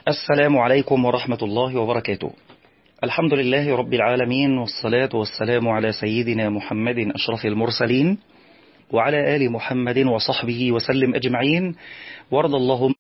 السلام عليكم ورحمة الله وبركاته الحمد لله رب العالمين والصلاة والسلام على سيدنا محمد أشرف المرسلين وعلى آل محمد وصحبه وسلم أجمعين وارض اللهم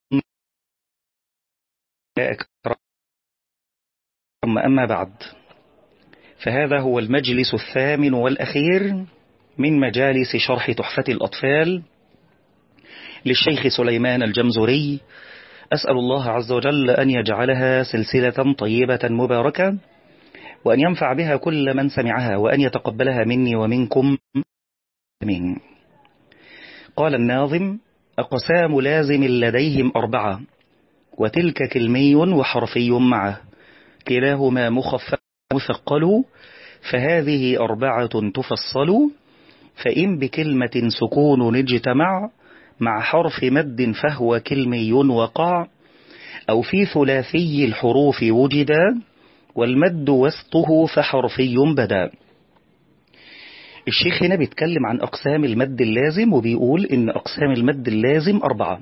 أما بعد فهذا هو المجلس الثامن والأخير من مجالس شرح تحفة الأطفال للشيخ سليمان الجمزري أسأل الله عز وجل أن يجعلها سلسلة طيبة مباركة وأن ينفع بها كل من سمعها وأن يتقبلها مني ومنكم من قال الناظم أقسام لازم لديهم أربعة وتلك كلمي وحرفي معه كلاهما مخفف مثقل فهذه أربعة تفصل فإن بكلمة سكون اجتمع مع حرف مد فهو كلمي وقع أو في ثلاثي الحروف وجدا والمد وسطه فحرفي بدا الشيخ هنا بيتكلم عن أقسام المد اللازم وبيقول إن أقسام المد اللازم أربعة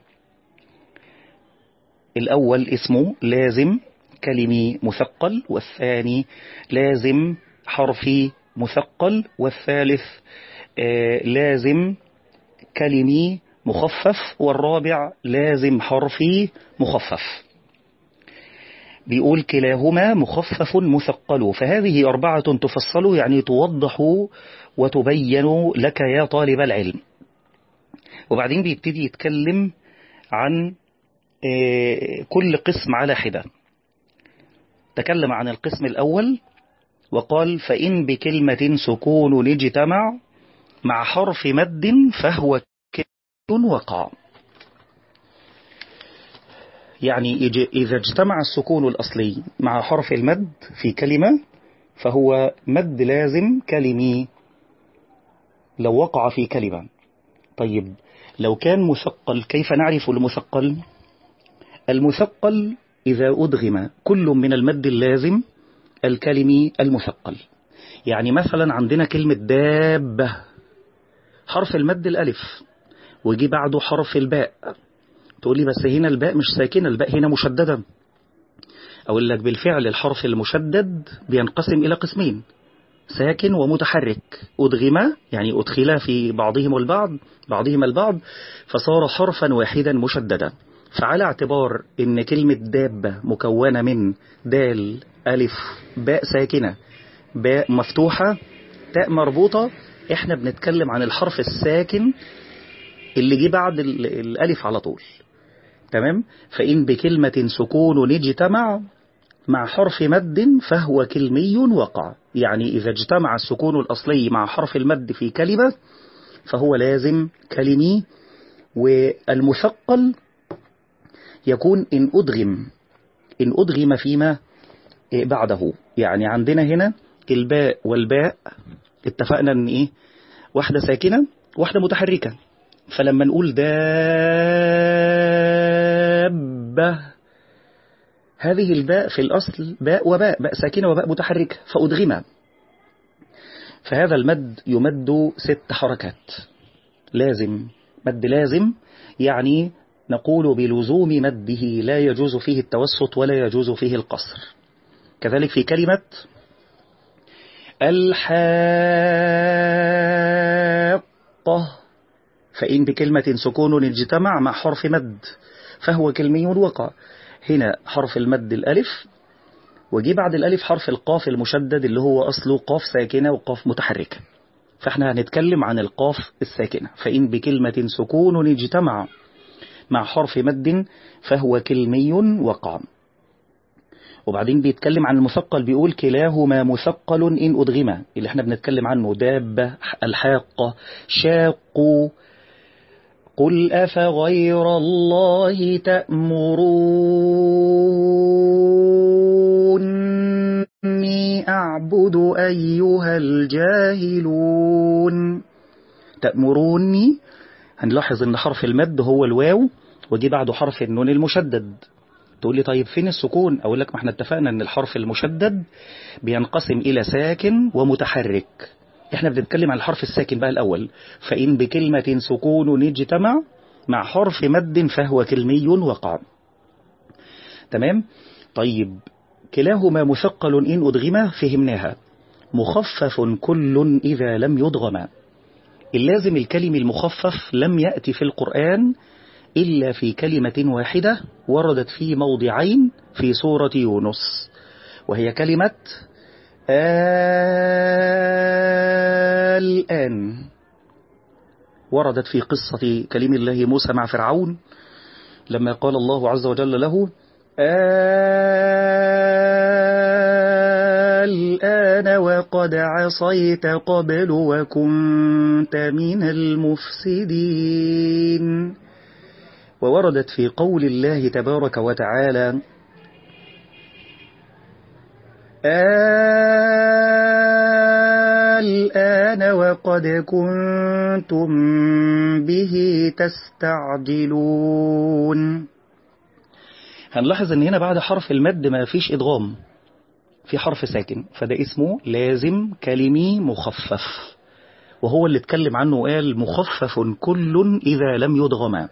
الأول اسمه لازم كلمي مثقل والثاني لازم حرفي مثقل والثالث آه لازم كلمي مخفف والرابع لازم حرفي مخفف بيقول كلاهما مخفف مثقل فهذه أربعة تفصل يعني توضح وتبين لك يا طالب العلم وبعدين بيبتدي يتكلم عن كل قسم على حدة تكلم عن القسم الأول وقال فإن بكلمة سكون اجتمع مع حرف مد فهو وقع يعني إذا اجتمع السكون الأصلي مع حرف المد في كلمة فهو مد لازم كلمي لو وقع في كلمة طيب لو كان مثقل كيف نعرف المثقل المثقل إذا أدغم كل من المد اللازم الكلمي المثقل يعني مثلا عندنا كلمة دابة حرف المد الألف ويجي بعده حرف الباء تقول لي بس هنا الباء مش ساكنة الباء هنا مشددة أقول لك بالفعل الحرف المشدد بينقسم إلى قسمين ساكن ومتحرك أدغم يعني أدخلا في بعضهم البعض بعضهما البعض فصار حرفا واحدا مشددا فعلى اعتبار ان كلمة دابة مكونة من دال ألف باء ساكنة باء مفتوحة تاء مربوطة احنا بنتكلم عن الحرف الساكن اللي جه بعد الألف على طول تمام فإن بكلمة سكون اجتمع مع حرف مد فهو كلمي وقع يعني إذا اجتمع السكون الأصلي مع حرف المد في كلمة فهو لازم كلمي والمثقل يكون إن أدغم إن أدغم فيما بعده يعني عندنا هنا الباء والباء اتفقنا ان ايه واحدة ساكنة واحدة متحركة فلما نقول دابة هذه الباء في الأصل باء وباء باء ساكنة وباء متحركة فأدغم فهذا المد يمد ست حركات لازم مد لازم يعني نقول بلزوم مده لا يجوز فيه التوسط ولا يجوز فيه القصر كذلك في كلمة الحاقة فإن بكلمة سكون اجتمع مع حرف مد فهو كلمي وقع هنا حرف المد الألف وجي بعد الألف حرف القاف المشدد اللي هو أصله قاف ساكنة وقاف متحركة فاحنا هنتكلم عن القاف الساكنة فإن بكلمة سكون اجتمع مع حرف مد فهو كلمي وقع وبعدين بيتكلم عن المثقل بيقول كلاهما مثقل إن أدغم اللي احنا بنتكلم عنه دابة الحاقة شاق قل أفغير الله تأمروني أعبد أيها الجاهلون تأمروني هنلاحظ ان حرف المد هو الواو وجي بعده حرف النون المشدد تقول لي طيب فين السكون اقول لك ما احنا اتفقنا ان الحرف المشدد بينقسم الى ساكن ومتحرك احنا بنتكلم عن الحرف الساكن بقى الاول فان بكلمة سكون اجتمع مع حرف مد فهو كلمي وقع تمام طيب كلاهما مثقل إن أدغم فهمناها مخفف كل إذا لم يدغم اللازم الكلم المخفف لم يأتي في القرآن إلا في كلمة واحدة وردت في موضعين في سورة يونس وهي كلمة الآن وردت في قصة كلم الله موسى مع فرعون لما قال الله عز وجل له الآن وقد عصيت قبل وكنت من المفسدين ووردت في قول الله تبارك وتعالى الآن وقد كنتم به تستعجلون هنلاحظ ان هنا بعد حرف المد ما فيش ادغام في حرف ساكن فده اسمه لازم كلمي مخفف وهو اللي اتكلم عنه وقال مخفف كل إذا لم يدغم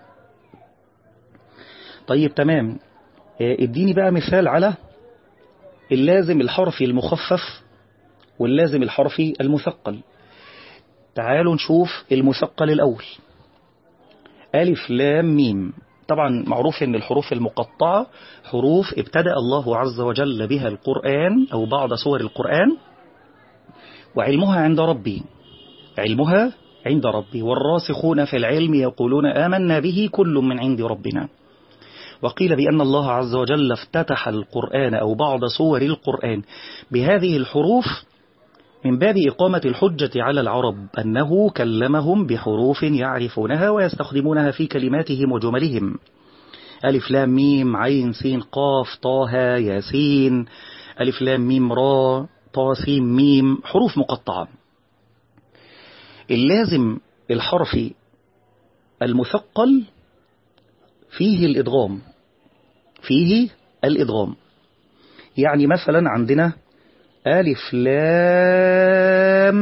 طيب تمام اديني بقى مثال على اللازم الحرفي المخفف واللازم الحرفي المثقل تعالوا نشوف المثقل الأول ألف لام ميم طبعا معروف ان الحروف المقطعة حروف ابتدأ الله عز وجل بها القرآن أو بعض سور القرآن وعلمها عند ربي علمها عند ربي والراسخون في العلم يقولون آمنا به كل من عند ربنا وقيل بأن الله عز وجل افتتح القرآن أو بعض سور القرآن بهذه الحروف من باب إقامة الحجة على العرب أنه كلمهم بحروف يعرفونها ويستخدمونها في كلماتهم وجملهم ألف لام ميم عين سين قاف طه ياسين ألف لام ميم را طا سين ميم حروف مقطعة اللازم الحرفي المثقل فيه الإدغام فيه الإدغام يعني مثلا عندنا ألف لام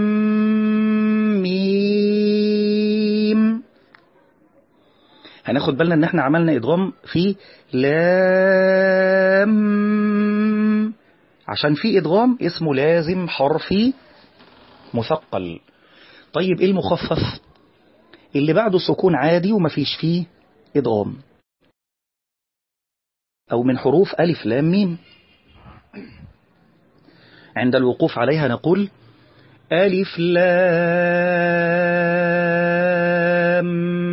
ميم هناخد بالنا ان احنا عملنا ادغام في لام عشان في ادغام اسمه لازم حرفي مثقل طيب ايه المخفف اللي بعده سكون عادي ومفيش فيه ادغام او من حروف الف لام ميم عند الوقوف عليها نقول ألف لام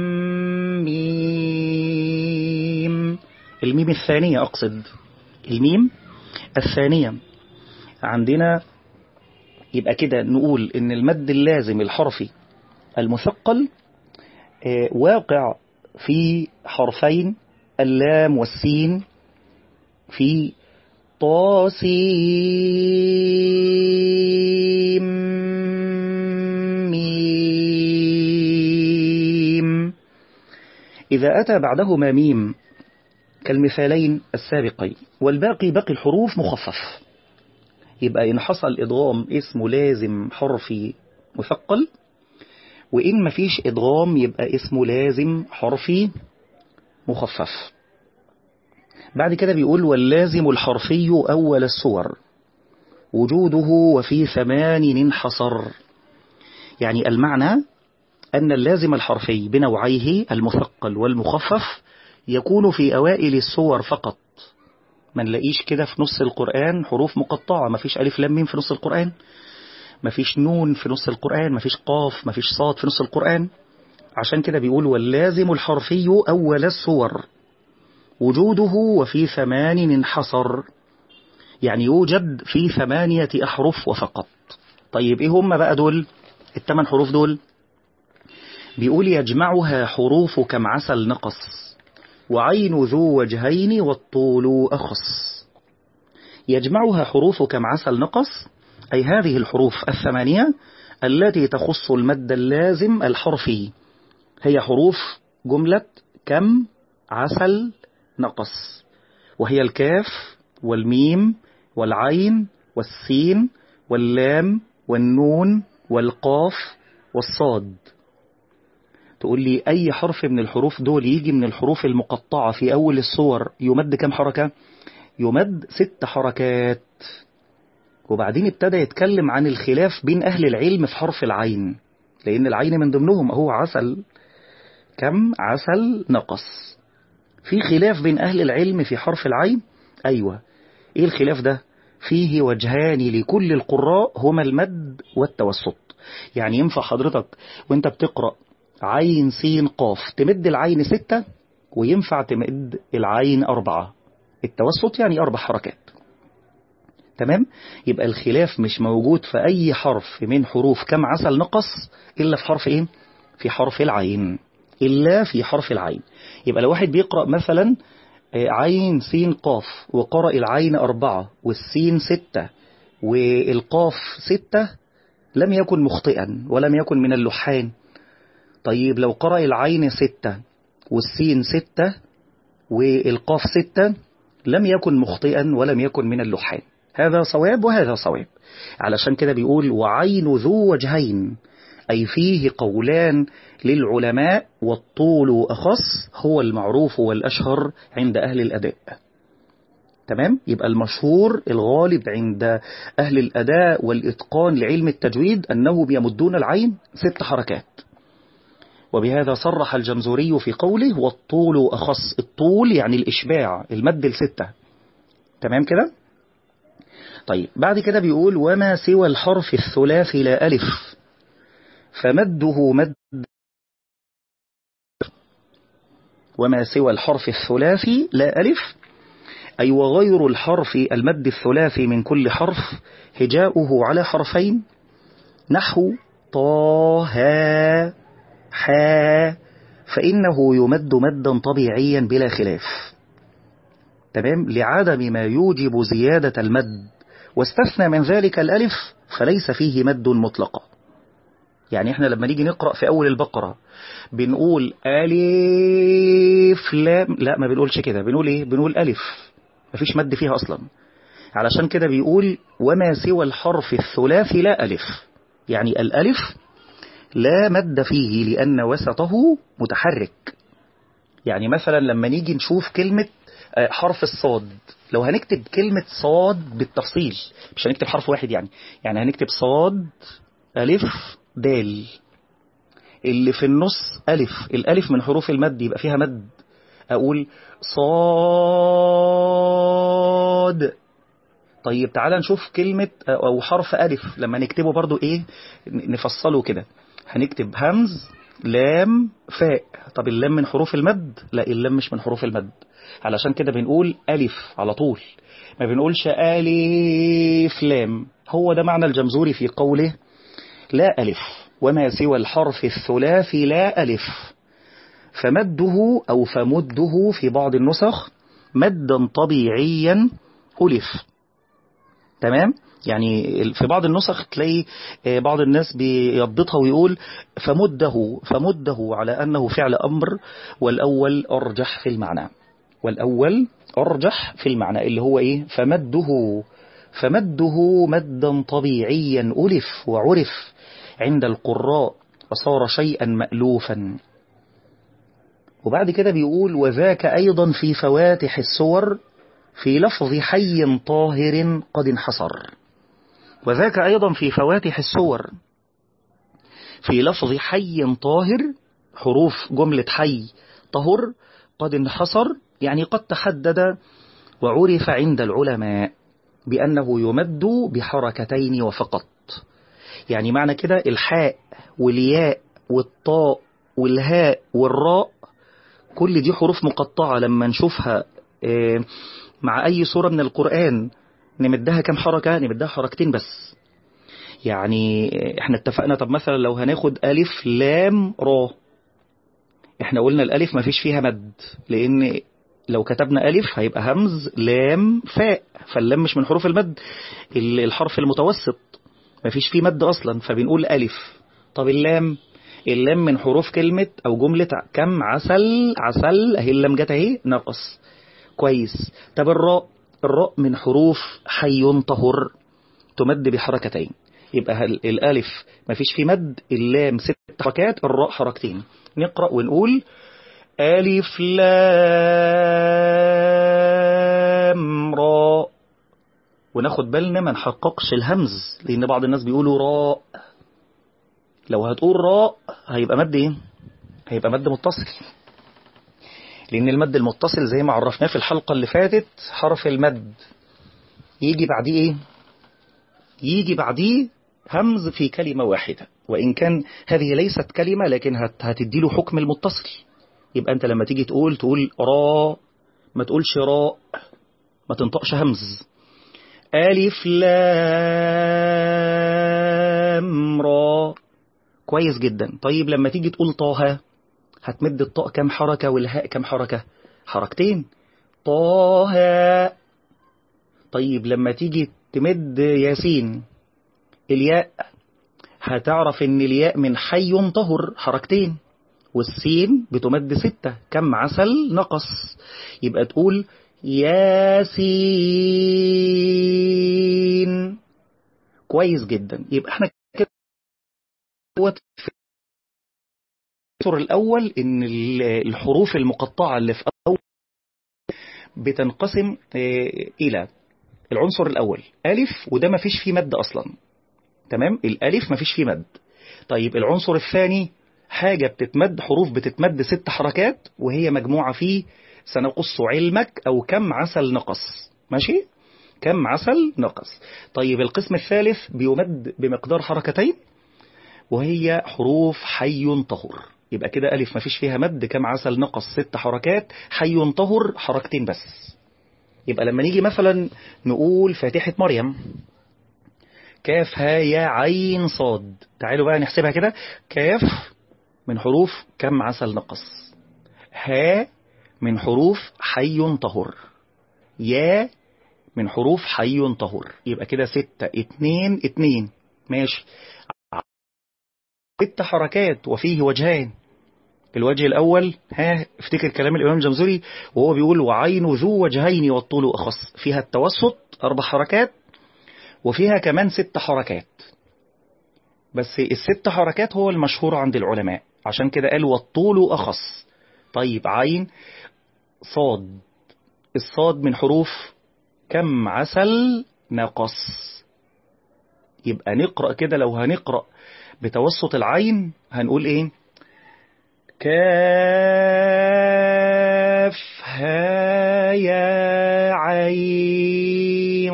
ميم الميم الثانية أقصد الميم الثانية عندنا يبقى كده نقول إن المد اللازم الحرفي المثقل واقع في حرفين اللام والسين في طاسيم ميم إذا أتى بعدهما ميم كالمثالين السابقين والباقي باقي الحروف مخفف يبقى إن حصل إدغام اسمه لازم حرفي مثقل وإن مفيش إدغام يبقى اسمه لازم حرفي مخفف بعد كده بيقول واللازم الحرفي أول السور وجوده وفي ثمان انحصر يعني المعنى أن اللازم الحرفي بنوعيه المثقل والمخفف يكون في أوائل السور فقط ما نلاقيش كده في نص القرآن حروف مقطعة ما فيش ألف لام ميم في نص القرآن ما فيش نون في نص القرآن ما فيش قاف ما فيش صاد في نص القرآن عشان كده بيقول واللازم الحرفي أول السور وجوده وفي ثمان انحصر يعني يوجد في ثمانية أحرف وفقط طيب إيه هم بقى دول الثمان حروف دول بيقول يجمعها حروف كم عسل نقص وعين ذو وجهين والطول أخص يجمعها حروف كم عسل نقص أي هذه الحروف الثمانية التي تخص المد اللازم الحرفي هي حروف جملة كم عسل نقص وهي الكاف والميم والعين والسين واللام والنون والقاف والصاد تقول لي أي حرف من الحروف دول يجي من الحروف المقطعة في أول الصور يمد كم حركة يمد ست حركات وبعدين ابتدى يتكلم عن الخلاف بين أهل العلم في حرف العين لأن العين من ضمنهم هو عسل كم عسل نقص في خلاف بين أهل العلم في حرف العين أيوة إيه الخلاف ده فيه وجهان لكل القراء هما المد والتوسط يعني ينفع حضرتك وانت بتقرأ عين سين قاف تمد العين ستة وينفع تمد العين أربعة التوسط يعني أربع حركات تمام يبقى الخلاف مش موجود في أي حرف من حروف كم عسل نقص إلا في حرف إيه في حرف العين إلا في حرف العين يبقى لو واحد بيقرأ مثلا عين سين قاف وقرأ العين أربعة والسين ستة والقاف ستة لم يكن مخطئا ولم يكن من اللحان طيب لو قرأ العين ستة والسين ستة والقاف ستة لم يكن مخطئا ولم يكن من اللحان هذا صواب وهذا صواب علشان كده بيقول وعين ذو وجهين أي فيه قولان للعلماء والطول أخص هو المعروف والأشهر عند أهل الأداء تمام يبقى المشهور الغالب عند أهل الأداء والإتقان لعلم التجويد أنهم يمدون العين ست حركات وبهذا صرح الجمزوري في قوله والطول أخص الطول يعني الإشباع المد الستة تمام كده طيب بعد كده بيقول وما سوى الحرف الثلاثي لا ألف فمده مد وما سوى الحرف الثلاثي لا ألف أي وغير الحرف المد الثلاثي من كل حرف هجاؤه على حرفين نحو طه حا فإنه يمد مدا طبيعيا بلا خلاف تمام لعدم ما يوجب زيادة المد واستثنى من ذلك الألف فليس فيه مد مطلقا يعني احنا لما نيجي نقرأ في أول البقرة بنقول ألف لام لا ما بنقولش كده بنقول ايه بنقول ألف مفيش مد فيها أصلا علشان كده بيقول وما سوى الحرف الثلاثي لا ألف يعني الألف لا مد فيه لأن وسطه متحرك يعني مثلا لما نيجي نشوف كلمة حرف الصاد لو هنكتب كلمة صاد بالتفصيل مش هنكتب حرف واحد يعني يعني هنكتب صاد ألف دال اللي في النص ألف الألف من حروف المد يبقى فيها مد أقول صاد طيب تعالى نشوف كلمة أو حرف ألف لما نكتبه برضو إيه نفصله كده هنكتب همز لام فاء طب اللام من حروف المد لا اللام مش من حروف المد علشان كده بنقول ألف على طول ما بنقولش ألف لام هو ده معنى الجمزوري في قوله لا ألف وما سوى الحرف الثلاثي لا ألف فمده أو فمده في بعض النسخ مدا طبيعيا ألف تمام يعني في بعض النسخ تلاقي بعض الناس بيضبطها ويقول فمده فمده على أنه فعل أمر والأول أرجح في المعنى والأول أرجح في المعنى اللي هو إيه فمده فمده مدا طبيعيا ألف وعرف عند القراء وصار شيئا مألوفا وبعد كده بيقول وذاك أيضا في فواتح السور في لفظ حي طاهر قد انحصر وذاك أيضا في فواتح السور في لفظ حي طاهر حروف جملة حي طهر قد انحصر يعني قد تحدد وعرف عند العلماء بأنه يمد بحركتين وفقط يعني معنى كده الحاء والياء والطاء والهاء والراء كل دي حروف مقطعة لما نشوفها مع أي سورة من القرآن نمدها كم حركة نمدها حركتين بس يعني احنا اتفقنا طب مثلا لو هناخد ألف لام را احنا قلنا الألف ما فيش فيها مد لأن لو كتبنا ألف هيبقى همز لام فاء فاللام مش من حروف المد الحرف المتوسط ما فيش فيه مد أصلا فبنقول ألف طب اللام اللام من حروف كلمة أو جملة كم عسل عسل أهي اللام جت أهي نقص كويس طب الراء الراء من حروف حي طهر تمد بحركتين يبقى هل- الألف مفيش فيه مد اللام ست حركات الراء حركتين نقرأ ونقول ألف لام را وناخد بالنا ما نحققش الهمز لأن بعض الناس بيقولوا راء لو هتقول راء هيبقى مد ايه هيبقى مد متصل لأن المد المتصل زي ما عرفناه في الحلقة اللي فاتت حرف المد يجي بعديه ايه يجي بعديه همز في كلمة واحدة وإن كان هذه ليست كلمة لكن هت هتديله حكم المتصل يبقى أنت لما تيجي تقول تقول را ما تقولش راء ما تنطقش همز ألف لام را كويس جدا طيب لما تيجي تقول طه هتمد الطاء كم حركة والهاء كم حركة حركتين طه طيب لما تيجي تمد ياسين الياء هتعرف ان الياء من حي طهر حركتين والسين بتمد ستة كم عسل نقص يبقى تقول ياسين كويس جدا يبقى احنا كده دوت في العنصر الأول إن ال- الحروف المقطعة اللي في أول بتنقسم آه، إلى العنصر الأول ألف وده ما فيش فيه مد أصلا تمام الألف ما فيش فيه مد طيب العنصر الثاني حاجة بتتمد حروف بتتمد ست حركات وهي مجموعة فيه سنقص علمك أو كم عسل نقص ماشي كم عسل نقص طيب القسم الثالث بيمد بمقدار حركتين وهي حروف حي طهر يبقى كده ألف ما فيش فيها مد كم عسل نقص ست حركات حي طهر حركتين بس يبقى لما نيجي مثلا نقول فاتحة مريم كاف ها يا عين صاد تعالوا بقى نحسبها كده كاف من حروف كم عسل نقص ها من حروف حي طهر يا من حروف حي طهر يبقى كده ستة اتنين اتنين ماشي ست حركات وفيه وجهان الوجه الأول ها افتكر كلام الإمام الجمزوري وهو بيقول وعين ذو وجهين والطول أخص فيها التوسط أربع حركات وفيها كمان ست حركات بس الست حركات هو المشهور عند العلماء عشان كده قال والطول أخص طيب عين صاد الصاد من حروف كم عسل نقص يبقى نقرأ كده لو هنقرأ بتوسط العين هنقول ايه كاف ها يا عين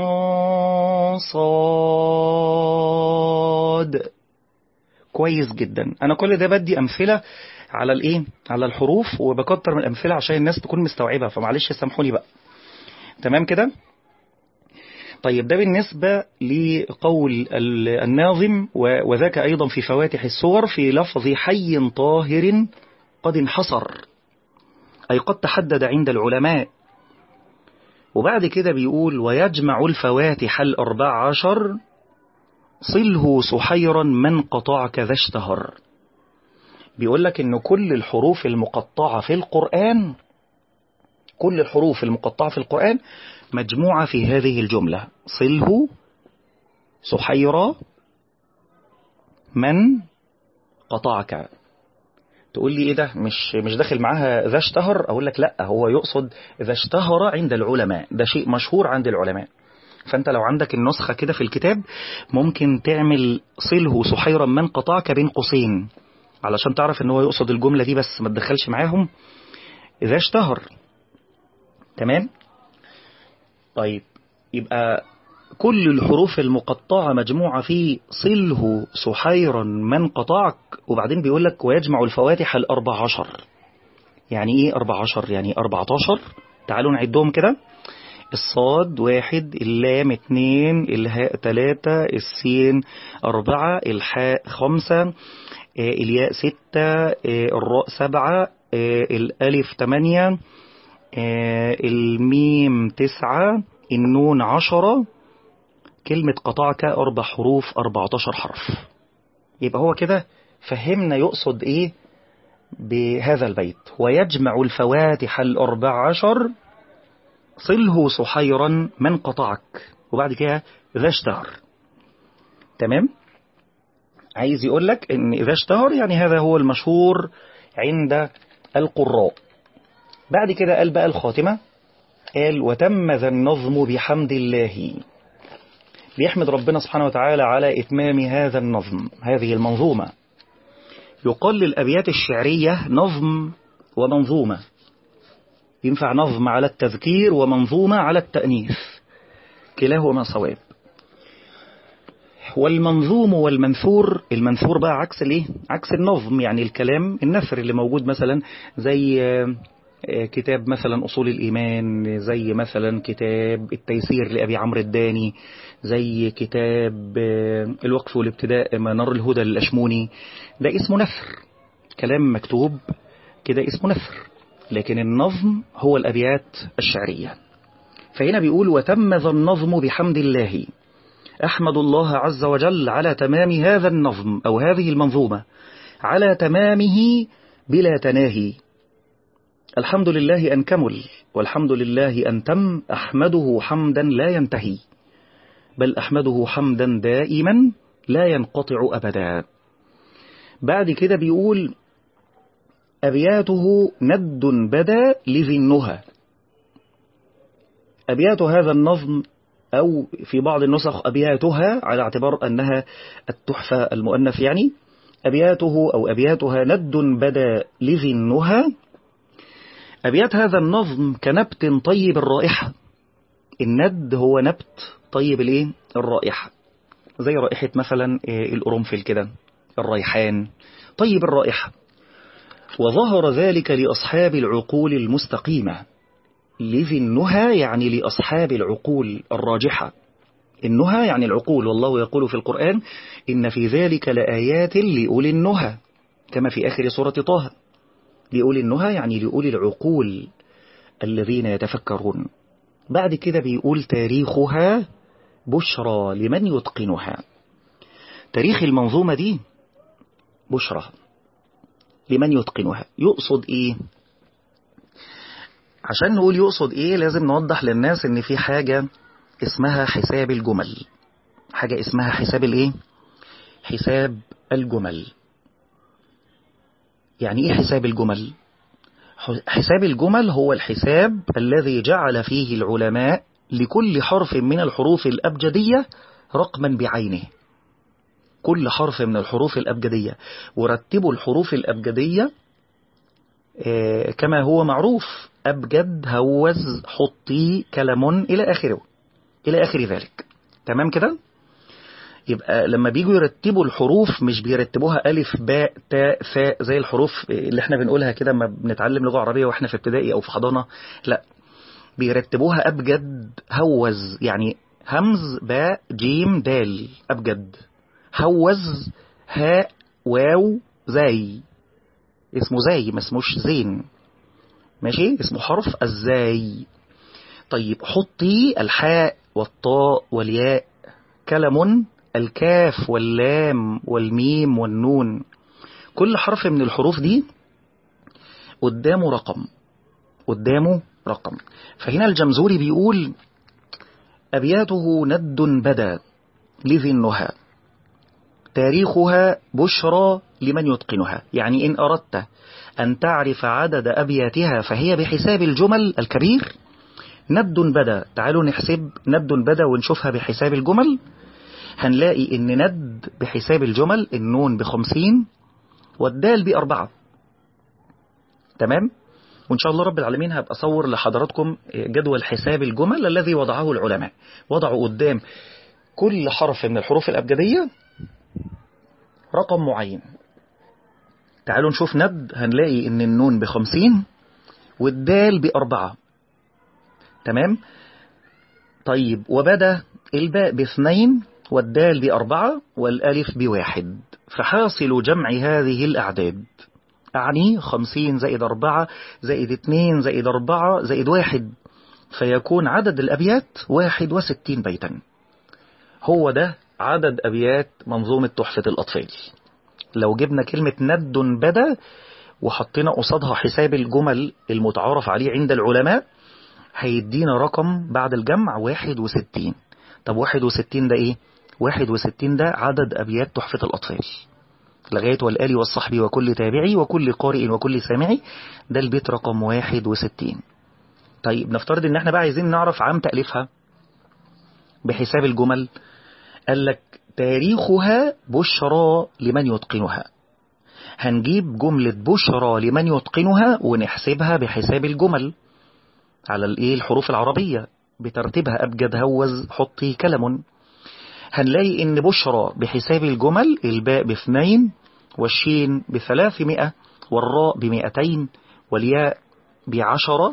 صاد كويس جدا انا كل ده بدي امثله على الايه على الحروف وبكتر من الامثله عشان الناس تكون مستوعبه فمعلش سامحوني بقى تمام كده طيب ده بالنسبة لقول ال- الناظم و- وذاك أيضا في فواتح السور في لفظ حي طاهر قد انحصر أي قد تحدد عند العلماء وبعد كده بيقول ويجمع الفواتح الأربع عشر صله سحيرا من قطعك ذا اشتهر بيقول لك إن كل الحروف المقطعة في القرآن كل الحروف المقطعة في القرآن مجموعة في هذه الجملة صله سحيرا من قطعك تقول لي ايه ده مش مش داخل معاها ذا اشتهر اقول لك لا هو يقصد ذا اشتهر عند العلماء ده شيء مشهور عند العلماء فانت لو عندك النسخة كده في الكتاب ممكن تعمل صله سحيرا من قطعك بين قوسين علشان تعرف ان هو يقصد الجملة دي بس ما تدخلش معاهم ذا اشتهر تمام طيب يبقى كل الحروف المقطعة مجموعة في صله سحيرا من قطعك وبعدين بيقول لك ويجمع الفواتح الأربع عشر يعني إيه أربع عشر يعني أربعة عشر تعالوا نعدهم كده الصاد واحد اللام اتنين الهاء تلاتة السين أربعة الحاء خمسة آه، الياء ستة آه، الراء سبعة آه، الألف تمانية آه، الميم تسعة النون عشرة كلمة قطعك أربع حروف أربعتاشر حرف يبقى هو كده فهمنا يقصد إيه بهذا البيت ويجمع الفواتح الأربع عشر صله سحيرا من قطعك وبعد كده ذا اشتهر تمام عايز يقول لك ان اذا اشتهر يعني هذا هو المشهور عند القراء بعد كده قال بقى الخاتمة قال وتم ذا النظم بحمد الله بيحمد ربنا سبحانه وتعالى على إتمام هذا النظم هذه المنظومة يقال للأبيات الشعرية نظم ومنظومة ينفع نظم على التذكير ومنظومة على التأنيث كلاهما صواب والمنظوم والمنثور المنثور بقى عكس الايه عكس النظم يعني الكلام النثر اللي موجود مثلا زي كتاب مثلا أصول الإيمان زي مثلا كتاب التيسير لأبي عمرو الداني زي كتاب الوقف والابتداء منار الهدى للأشموني ده اسمه نثر كلام مكتوب كده اسمه نثر لكن النظم هو الأبيات الشعرية فهنا بيقول وتم ذا النظم بحمد الله أحمد الله عز وجل على تمام هذا النظم أو هذه المنظومة على تمامه بلا تناهي الحمد لله أن كمل والحمد لله أن تم أحمده حمدا لا ينتهي بل أحمده حمدا دائما لا ينقطع أبدا بعد كده بيقول أبياته ند بدا لذي النهى أبيات هذا النظم أو في بعض النسخ أبياتها على اعتبار أنها التحفة المؤنث يعني أبياته أو أبياتها ند بدا لذي النهى أبيات هذا النظم كنبت طيب الرائحة الند هو نبت طيب الايه الرائحة زي رائحة مثلا القرنفل كده الريحان طيب الرائحة وظهر ذلك لأصحاب العقول المستقيمة لذي النهى يعني لأصحاب العقول الراجحة النهى يعني العقول والله يقول في القرآن إن في ذلك لآيات لأولي النهى كما في آخر سورة طه لأولي النهى يعني لأولي العقول الذين يتفكرون بعد كده بيقول تاريخها بشرى لمن يتقنها تاريخ المنظومة دي بشرى لمن يتقنها يقصد ايه عشان نقول يقصد ايه لازم نوضح للناس ان في حاجة اسمها حساب الجمل حاجة اسمها حساب الايه حساب الجمل يعني ايه حساب الجمل حساب الجمل هو الحساب الذي جعل فيه العلماء لكل حرف من الحروف الأبجدية رقما بعينه كل حرف من الحروف الأبجدية ورتبوا الحروف الأبجدية كما هو معروف أبجد هوز حطي كلم إلى آخره إلى آخر ذلك تمام كده يبقى لما بيجوا يرتبوا الحروف مش بيرتبوها ألف باء تاء ثاء زي الحروف اللي احنا بنقولها كده لما بنتعلم لغة عربية واحنا في ابتدائي أو في حضانة لا بيرتبوها أبجد هوز يعني همز باء جيم دال أبجد هوز هاء واو زي اسمه زي ما اسموش زين ماشي اسمه حرف الزاي طيب حطي الحاء والطاء والياء كلم الكاف واللام والميم والنون كل حرف من الحروف دي قدامه رقم قدامه رقم فهنا الجمزوري بيقول أبياته ند بدا لذي النهى تاريخها بشرى لمن يتقنها يعني إن أردت أن تعرف عدد أبياتها فهي بحساب الجمل الكبير ند بدا تعالوا نحسب ند بدا ونشوفها بحساب الجمل هنلاقي إن ند بحساب الجمل النون بخمسين والدال بأربعة تمام وإن شاء الله رب العالمين هبقى أصور لحضراتكم جدول حساب الجمل الذي وضعه العلماء وضعوا قدام كل حرف من الحروف الأبجدية رقم معين تعالوا نشوف ند هنلاقي إن النون بخمسين والدال بأربعة تمام طيب وبدأ الباء باثنين والدال بأربعة والألف بواحد فحاصل جمع هذه الأعداد أعني خمسين زائد أربعة زائد اثنين زائد أربعة زائد واحد فيكون عدد الأبيات واحد وستين بيتا هو ده عدد أبيات منظومة تحفة الأطفال لو جبنا كلمة ند بدا وحطينا قصادها حساب الجمل المتعارف عليه عند العلماء هيدينا رقم بعد الجمع واحد وستين طب واحد وستين ده ايه 61 ده عدد أبيات تحفة الأطفال لغاية والآل والصحب وكل تابعي وكل قارئ وكل سامعي ده البيت رقم 61 طيب نفترض ان احنا بقى عايزين نعرف عام تأليفها بحساب الجمل قال لك تاريخها بشرى لمن يتقنها هنجيب جملة بشرى لمن يتقنها ونحسبها بحساب الجمل على الايه الحروف العربية بترتيبها أبجد هوز حطي كلم هنلاقي ان بشرى بحساب الجمل الباء باثنين والشين بثلاثمائة والراء بمئتين والياء بعشرة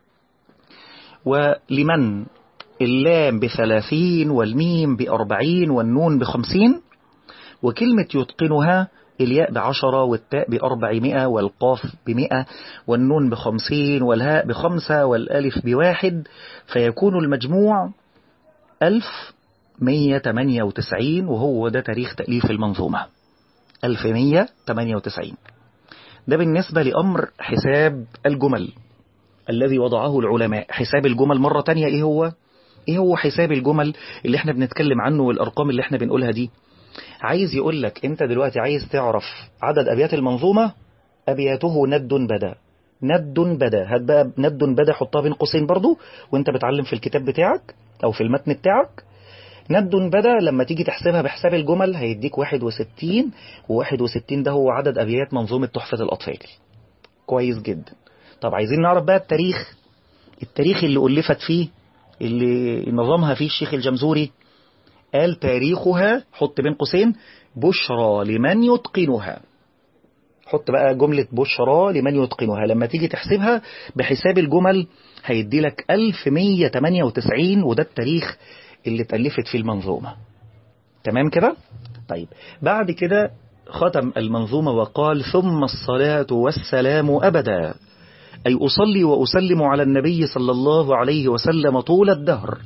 ولمن اللام بثلاثين والميم بأربعين والنون بخمسين وكلمة يتقنها الياء بعشرة والتاء بأربعمائة والقاف بمئة والنون بخمسين والهاء بخمسة والألف بواحد فيكون المجموع ألف مية تمانية وتسعين وهو ده تاريخ تأليف المنظومة ألف مية تمانية وتسعين ده بالنسبة لأمر حساب الجمل الذي وضعه العلماء حساب الجمل مرة تانية إيه هو؟ إيه هو حساب الجمل اللي احنا بنتكلم عنه والأرقام اللي احنا بنقولها دي عايز يقول لك انت دلوقتي عايز تعرف عدد أبيات المنظومة أبياته ند بدا ند بدا هات بقى ند بدا حطها بين قوسين برضو وانت بتعلم في الكتاب بتاعك أو في المتن بتاعك ند بدا لما تيجي تحسبها بحساب الجمل هيديك 61 و61 ده هو عدد أبيات منظومة تحفة الأطفال كويس جدا طب عايزين نعرف بقى التاريخ التاريخ اللي ألفت فيه اللي نظمها فيه الشيخ الجمزوري قال تاريخها حط بين قوسين بشرى لمن يتقنها حط بقى جملة بشرى لمن يتقنها لما تيجي تحسبها بحساب الجمل هيدي لك 1198 وده التاريخ اللي اتألفت فيه المنظومة تمام كده طيب بعد كده ختم المنظومة وقال ثم الصلاة والسلام أبدا أي أصلي وأسلم على النبي صلى الله عليه وسلم طول الدهر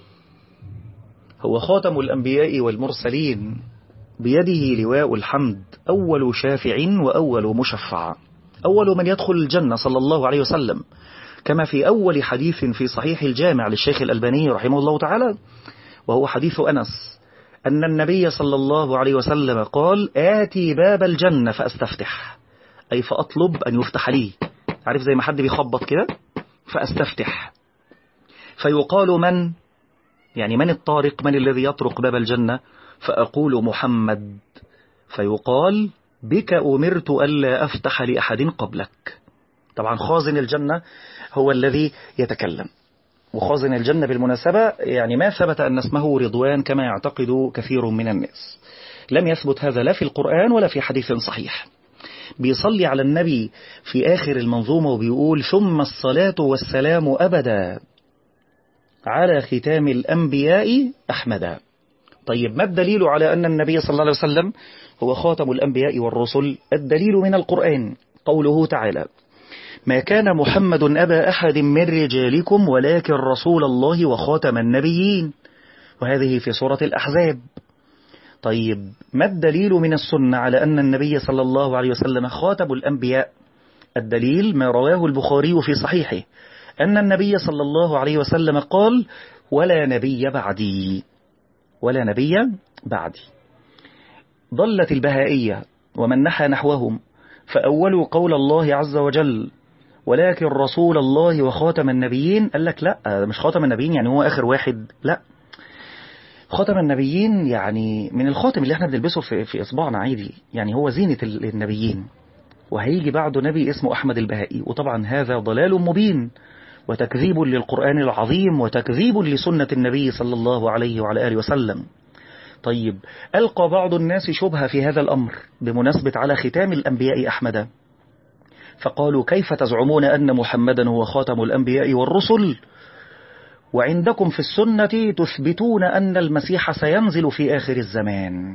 هو خاتم الأنبياء والمرسلين بيده لواء الحمد أول شافع وأول مشفع أول من يدخل الجنة صلى الله عليه وسلم كما في أول حديث في صحيح الجامع للشيخ الألباني رحمه الله تعالى وهو حديث أنس أن النبي صلى الله عليه وسلم قال آتي باب الجنة فأستفتح أي فأطلب أن يفتح لي عارف زي ما حد بيخبط كده فأستفتح فيقال من يعني من الطارق من الذي يطرق باب الجنة فأقول محمد فيقال بك أمرت ألا أفتح لأحد قبلك طبعا خازن الجنة هو الذي يتكلم وخازن الجنة بالمناسبة يعني ما ثبت أن اسمه رضوان كما يعتقد كثير من الناس لم يثبت هذا لا في القرآن ولا في حديث صحيح بيصلي على النبي في آخر المنظومة وبيقول ثم الصلاة والسلام أبدا على ختام الأنبياء أحمدا طيب ما الدليل على أن النبي صلى الله عليه وسلم هو خاتم الأنبياء والرسل الدليل من القرآن قوله تعالى ما كان محمد أبا أحد من رجالكم ولكن رسول الله وخاتم النبيين وهذه في سورة الأحزاب طيب ما الدليل من السنة على أن النبي صلى الله عليه وسلم خاتم الأنبياء الدليل ما رواه البخاري في صحيحه أن النبي صلى الله عليه وسلم قال ولا نبي بعدي ولا نبي بعدي ضلت البهائية ومن نحى نحوهم فأولوا قول الله عز وجل ولكن رسول الله وخاتم النبيين قال لك لا مش خاتم النبيين يعني هو آخر واحد لا خاتم النبيين يعني من الخاتم اللي احنا بنلبسه في, في إصبعنا عادي يعني هو زينة النبيين وهيجي بعده نبي اسمه أحمد البهائي وطبعا هذا ضلال مبين وتكذيب للقرآن العظيم وتكذيب لسنة النبي صلى الله عليه وعلى آله وسلم طيب ألقى بعض الناس شبهة في هذا الأمر بمناسبة على ختام الأنبياء أحمد فقالوا كيف تزعمون أن محمدا هو خاتم الأنبياء والرسل وعندكم في السنة تثبتون أن المسيح سينزل في آخر الزمان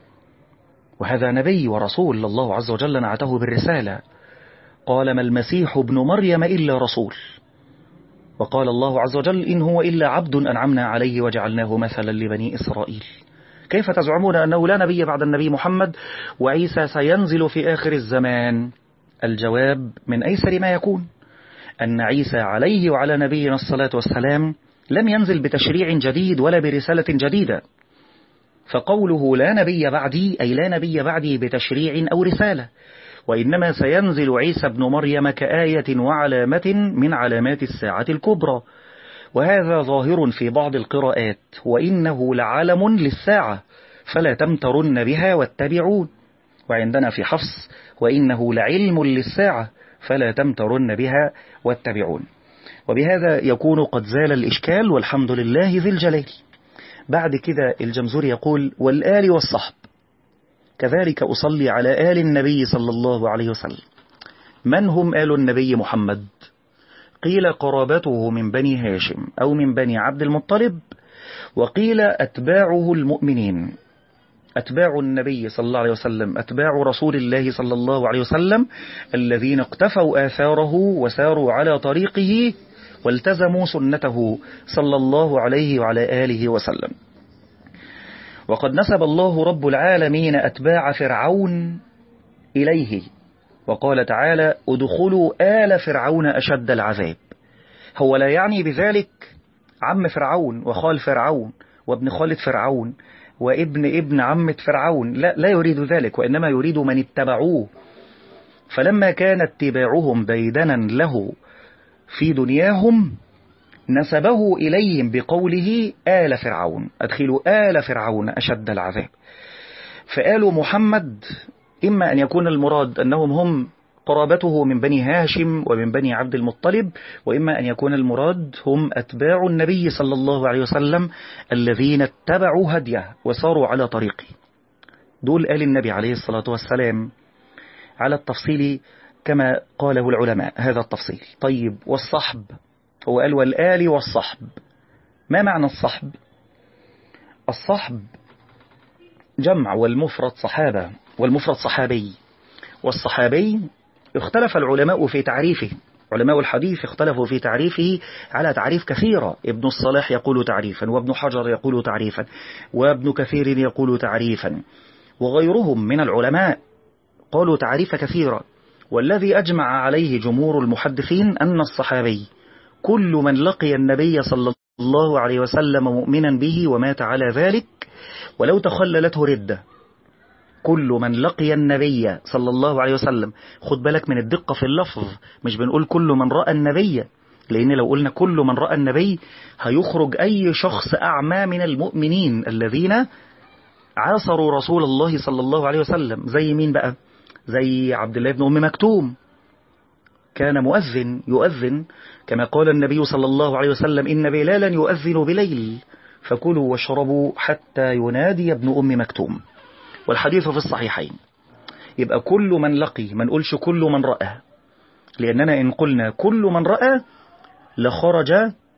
وهذا نبي ورسول الله عز وجل نعته بالرسالة قال ما المسيح ابن مريم إلا رسول وقال الله عز وجل إن هو إلا عبد أنعمنا عليه وجعلناه مثلا لبني إسرائيل كيف تزعمون أنه لا نبي بعد النبي محمد وعيسى سينزل في آخر الزمان الجواب من أيسر ما يكون أن عيسى عليه وعلى نبينا الصلاة والسلام لم ينزل بتشريع جديد ولا برسالة جديدة فقوله لا نبي بعدي أي لا نبي بعدي بتشريع أو رسالة وإنما سينزل عيسى بن مريم كآية وعلامة من علامات الساعة الكبرى وهذا ظاهر في بعض القراءات وإنه لعلم للساعة فلا تمترن بها واتبعون وعندنا في حفص وإنه لعلم للساعة فلا تمترن بها واتبعون وبهذا يكون قد زال الإشكال والحمد لله ذي الجلال بعد كده الجمزور يقول والآل والصحب كذلك أصلي على آل النبي صلى الله عليه وسلم من هم آل النبي محمد قيل قرابته من بني هاشم أو من بني عبد المطلب وقيل أتباعه المؤمنين أتباع النبي صلى الله عليه وسلم أتباع رسول الله صلى الله عليه وسلم الذين اقتفوا آثاره وساروا على طريقه والتزموا سنته صلى الله عليه وعلى آله وسلم وقد نسب الله رب العالمين أتباع فرعون إليه وقال تعالى ادخلوا آل فرعون أشد العذاب هو لا يعني بذلك عم فرعون وخال فرعون وابن خالد فرعون وابن ابن عمة فرعون لا, لا يريد ذلك وإنما يريد من اتبعوه فلما كان اتباعهم ديدنا له في دنياهم نسبه إليهم بقوله آل فرعون أدخلوا آل فرعون أشد العذاب فآل محمد إما أن يكون المراد أنهم هم قرابته من بني هاشم ومن بني عبد المطلب وإما أن يكون المراد هم أتباع النبي صلى الله عليه وسلم الذين اتبعوا هديه وصاروا على طريقه دول آل النبي عليه الصلاة والسلام على التفصيل كما قاله العلماء هذا التفصيل طيب والصحب هو قال والآل والصحب ما معنى الصحب الصحب جمع والمفرد صحابة والمفرد صحابي والصحابي اختلف العلماء في تعريفه علماء الحديث اختلفوا في تعريفه على تعريف كثيرة ابن الصلاح يقول تعريفا وابن حجر يقول تعريفا وابن كثير يقول تعريفا وغيرهم من العلماء قالوا تعريف كثيرة والذي أجمع عليه جمهور المحدثين أن الصحابي كل من لقي النبي صلى الله عليه وسلم مؤمنا به ومات على ذلك ولو تخللته ردة كل من لقي النبي صلى الله عليه وسلم خد بالك من الدقة في اللفظ مش بنقول كل من رأى النبي لأن لو قلنا كل من رأى النبي هيخرج أي شخص أعمى من المؤمنين الذين عاصروا رسول الله صلى الله عليه وسلم زي مين بقى زي عبد الله بن أم مكتوم كان مؤذن يؤذن كما قال النبي صلى الله عليه وسلم إن بلالا يؤذن بليل فكلوا واشربوا حتى ينادي ابن أم مكتوم والحديث في الصحيحين يبقى كل من لقي ما نقولش كل من رأى لأننا إن قلنا كل من رأى لخرج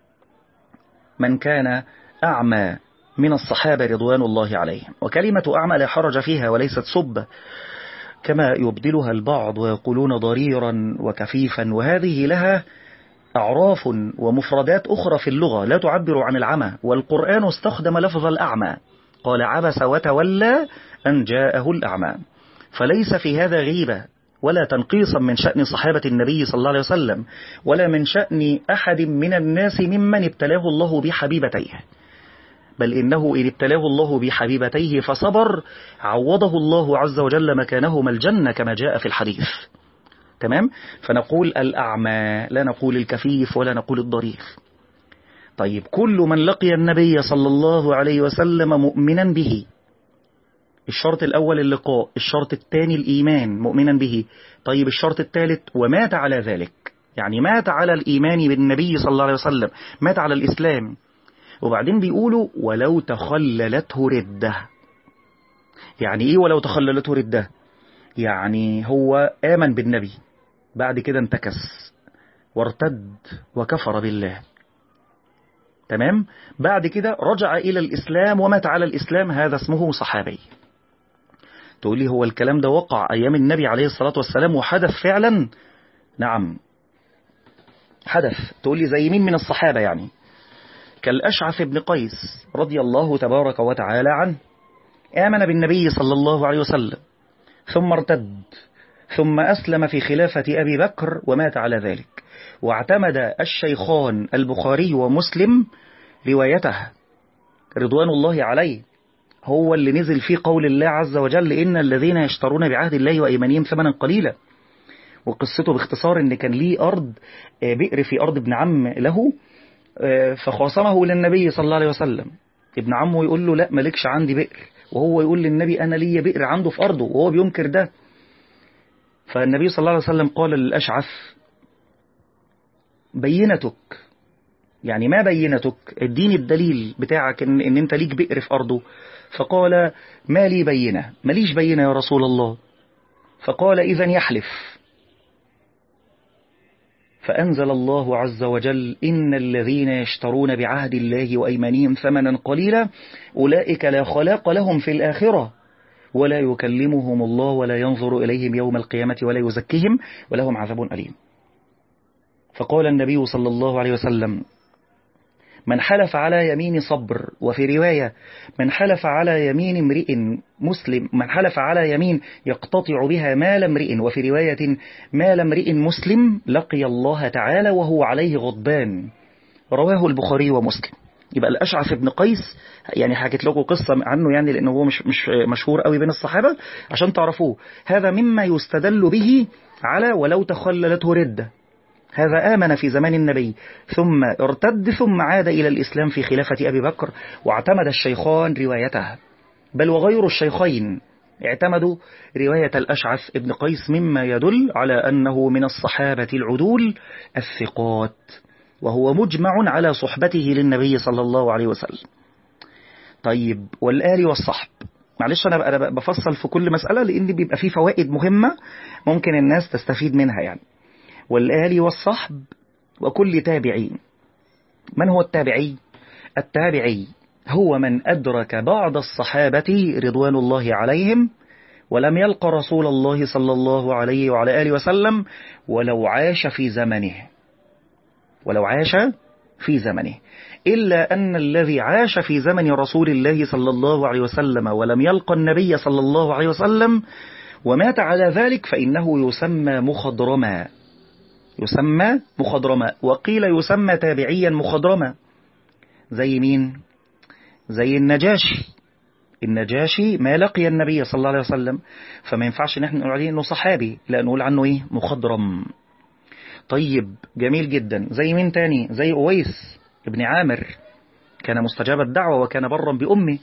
من كان أعمى من الصحابة رضوان الله عليهم وكلمة أعمى لا حرج فيها وليست سبة كما يبدلها البعض ويقولون ضريرا وكفيفا وهذه لها أعراف ومفردات أخرى في اللغة لا تعبر عن العمى والقرآن استخدم لفظ الأعمى قال عبس وتولى أن جاءه الأعمى فليس في هذا غيبة ولا تنقيصا من شأن صحابة النبي صلى الله عليه وسلم ولا من شأن أحد من الناس ممن ابتلاه الله بحبيبتيه بل إنه إن ابتلاه الله بحبيبتيه فصبر عوضه الله عز وجل مكانهما الجنة كما جاء في الحديث تمام فنقول الأعمى لا نقول الكفيف ولا نقول الضرير طيب كل من لقي النبي صلى الله عليه وسلم مؤمنا به الشرط الأول اللقاء الشرط الثاني الإيمان مؤمنا به طيب الشرط الثالث ومات على ذلك يعني مات على الإيمان بالنبي صلى الله عليه وسلم مات على الإسلام وبعدين بيقولوا ولو تخللته ردة يعني إيه ولو تخللته ردة يعني هو آمن بالنبي بعد كده انتكس وارتد وكفر بالله تمام بعد كده رجع إلى الإسلام ومات على الإسلام هذا اسمه صحابي تقول لي هو الكلام ده وقع أيام النبي عليه الصلاة والسلام وحدث فعلا نعم حدث تقول لي زي مين من الصحابة يعني كالأشعث بن قيس رضي الله تبارك وتعالى عنه آمن بالنبي صلى الله عليه وسلم ثم ارتد ثم أسلم في خلافة أبي بكر ومات على ذلك واعتمد الشيخان البخاري ومسلم روايته رضوان الله عليه هو اللي نزل فيه قول الله عز وجل إن الذين يشترون بعهد الله وأيمانهم ثمنا قليلا وقصته باختصار إن كان ليه أرض بئر في أرض ابن عم له فخاصمه للنبي صلى الله عليه وسلم ابن عمه يقول له لا مالكش عندي بئر وهو يقول للنبي أنا ليا بئر عنده في أرضه وهو بينكر ده فالنبي صلى الله عليه وسلم قال للأشعث بينتك يعني ما بينتك اديني الدليل بتاعك إن, إن أنت ليك بئر في أرضه فقال ما لي بينة ماليش بينة يا رسول الله فقال إذا يحلف فأنزل الله عز وجل إن الذين يشترون بعهد الله وأيمانهم ثمنا قليلا أولئك لا خلاق لهم في الآخرة ولا يكلمهم الله ولا ينظر إليهم يوم القيامة ولا يزكيهم ولهم عذاب أليم فقال النبي صلى الله عليه وسلم من حلف على يمين صبر وفي رواية من حلف على يمين امرئ مسلم من حلف على يمين يقتطع بها مال امرئ وفي رواية مال امرئ مسلم لقي الله تعالى وهو عليه غضبان رواه البخاري ومسلم يبقى الأشعث بن قيس يعني حكيت لكم قصة عنه يعني لأنه هو مش, مش مشهور قوي بين الصحابة عشان تعرفوه هذا مما يستدل به على ولو تخللته ردة هذا آمن في زمان النبي ثم ارتد ثم عاد إلى الإسلام في خلافة أبي بكر واعتمد الشيخان روايته بل وغير الشيخين اعتمدوا رواية الأشعث ابن قيس مما يدل على أنه من الصحابة العدول الثقات وهو مجمع على صحبته للنبي صلى الله عليه وسلم طيب والآل والصحب معلش أنا أنا بفصل في كل مسألة لأن بيبقى فيه فوائد مهمة ممكن الناس تستفيد منها يعني والآل والصحب وكل تابعي من هو التابعي؟ التابعي هو من أدرك بعض الصحابة رضوان الله عليهم ولم يلق رسول الله صلى الله عليه وعلى آله وسلم ولو عاش في زمنه ولو عاش في زمنه إلا أن الذي عاش في زمن رسول الله صلى الله عليه وسلم ولم يلق النبي صلى الله عليه وسلم ومات على ذلك فإنه يسمى مخضرما يسمى مخضرما وقيل يسمى تابعيا مخضرما زي مين زي النجاشي النجاشي ما لقي النبي صلى الله عليه وسلم فما ينفعش نحن نقول عليه انه صحابي لا نقول عنه ايه مخضرم طيب جميل جدا زي مين تاني زي أويس ابن عامر كان مستجاب الدعوة وكان برا بأمه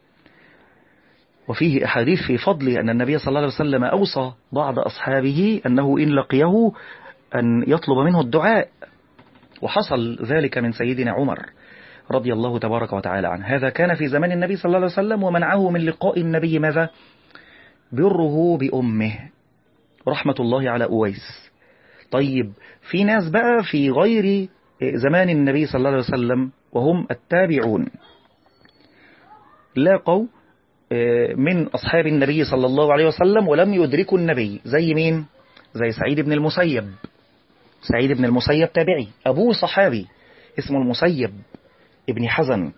وفيه أحاديث في فضل أن النبي صلى الله عليه وسلم أوصى بعض أصحابه أنه إن لقيه أن يطلب منه الدعاء وحصل ذلك من سيدنا عمر رضي الله تبارك وتعالى عنه هذا كان في زمان النبي صلى الله عليه وسلم ومنعه من لقاء النبي ماذا بره بأمه رحمة الله على أويس طيب في ناس بقى في غير زمان النبي صلى الله عليه وسلم وهم التابعون لاقوا من أصحاب النبي صلى الله عليه وسلم ولم يدركوا النبي زي مين زي سعيد بن المسيب سعيد بن المسيب تابعي أبوه صحابي اسمه المسيب ابن حزن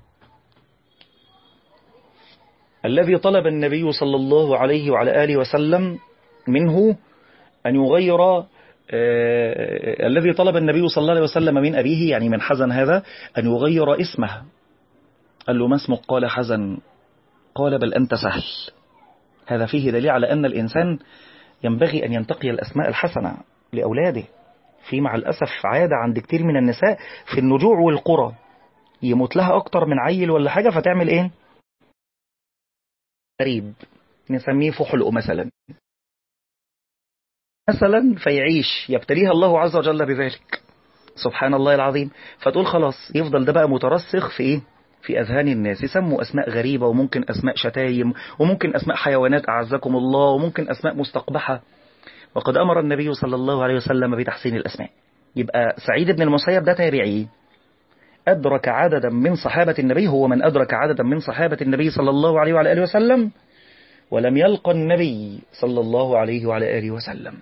الذي طلب النبي صلى الله عليه وعلى آله وسلم منه أن يغير آه الذي طلب النبي صلى الله عليه وسلم من أبيه يعني من حزن هذا أن يغير اسمه قال له ما اسمك قال حزن قال بل أنت سهل هذا فيه دليل على أن الإنسان ينبغي أن ينتقي الأسماء الحسنة لأولاده في مع الأسف عادة عند كتير من النساء في النجوع والقرى يموت لها أكتر من عيل ولا حاجة فتعمل إيه قريب نسميه فحلق مثلا مثلا فيعيش يبتليها الله عز وجل بذلك سبحان الله العظيم فتقول خلاص يفضل ده بقى مترسخ في إيه في أذهان الناس يسموا أسماء غريبة وممكن أسماء شتايم وممكن أسماء حيوانات أعزكم الله وممكن أسماء مستقبحة وقد أمر النبي صلى الله عليه وسلم بتحسين الأسماء يبقى سعيد بن المسيب ده تابعي أدرك عددا من صحابة النبي هو من أدرك عددا من صحابة النبي صلى الله عليه وعلى آله وسلم ولم يلقى النبي صلى الله عليه وعلى آله وسلم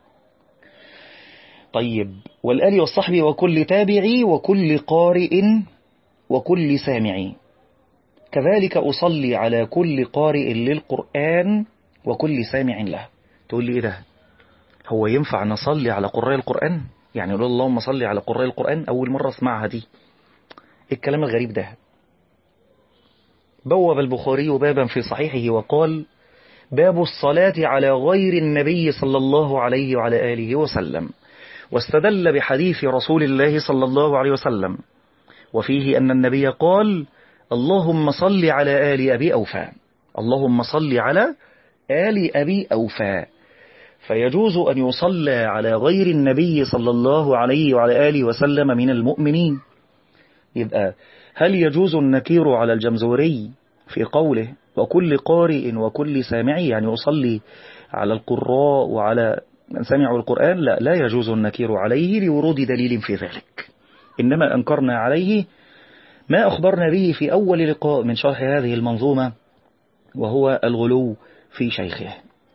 طيب والآل والصحب وكل تابعي وكل قارئ وكل سامع كذلك أصلي على كل قارئ للقرآن وكل سامع له تقول لي إيه ده هو ينفع نصلي على قراء القرآن يعني نقول اللهم صلي على قراء القرآن أول مرة اسمعها دي إيه الكلام الغريب ده بوب البخاري بابا في صحيحه وقال باب الصلاة على غير النبي صلى الله عليه وعلى آله وسلم واستدل بحديث رسول الله صلى الله عليه وسلم وفيه أن النبي قال اللهم صل على آل أبي أوفى اللهم صل على آل أبي أوفى فيجوز أن يصلى على غير النبي صلى الله عليه وعلى آله وسلم من المؤمنين يبقى هل يجوز النكير على الجمزوري في قوله وكل قارئ وكل سامع يعني يصلي على القراء وعلى من سمعوا القرآن لا لا يجوز النكير عليه لورود دليل في ذلك إنما أنكرنا عليه ما أخبرنا به في أول لقاء من شرح هذه المنظومة وهو الغلو في شيخه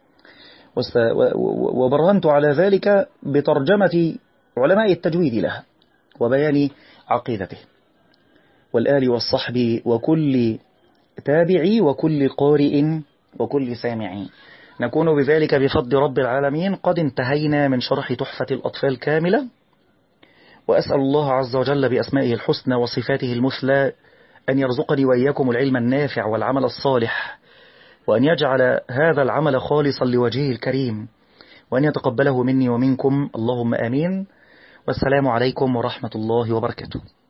وبرهنت على ذلك بترجمة علماء التجويد له وبيان عقيدته والآل والصحب وكل تابعي وكل قارئ وكل سامع نكون بذلك بفضل رب العالمين قد انتهينا من شرح تحفة الأطفال كاملة وأسأل الله عز وجل بأسمائه الحسنى وصفاته المثلى أن يرزقني وإياكم العلم النافع والعمل الصالح وأن يجعل هذا العمل خالصا لوجهه الكريم وأن يتقبله مني ومنكم اللهم آمين والسلام عليكم ورحمة الله وبركاته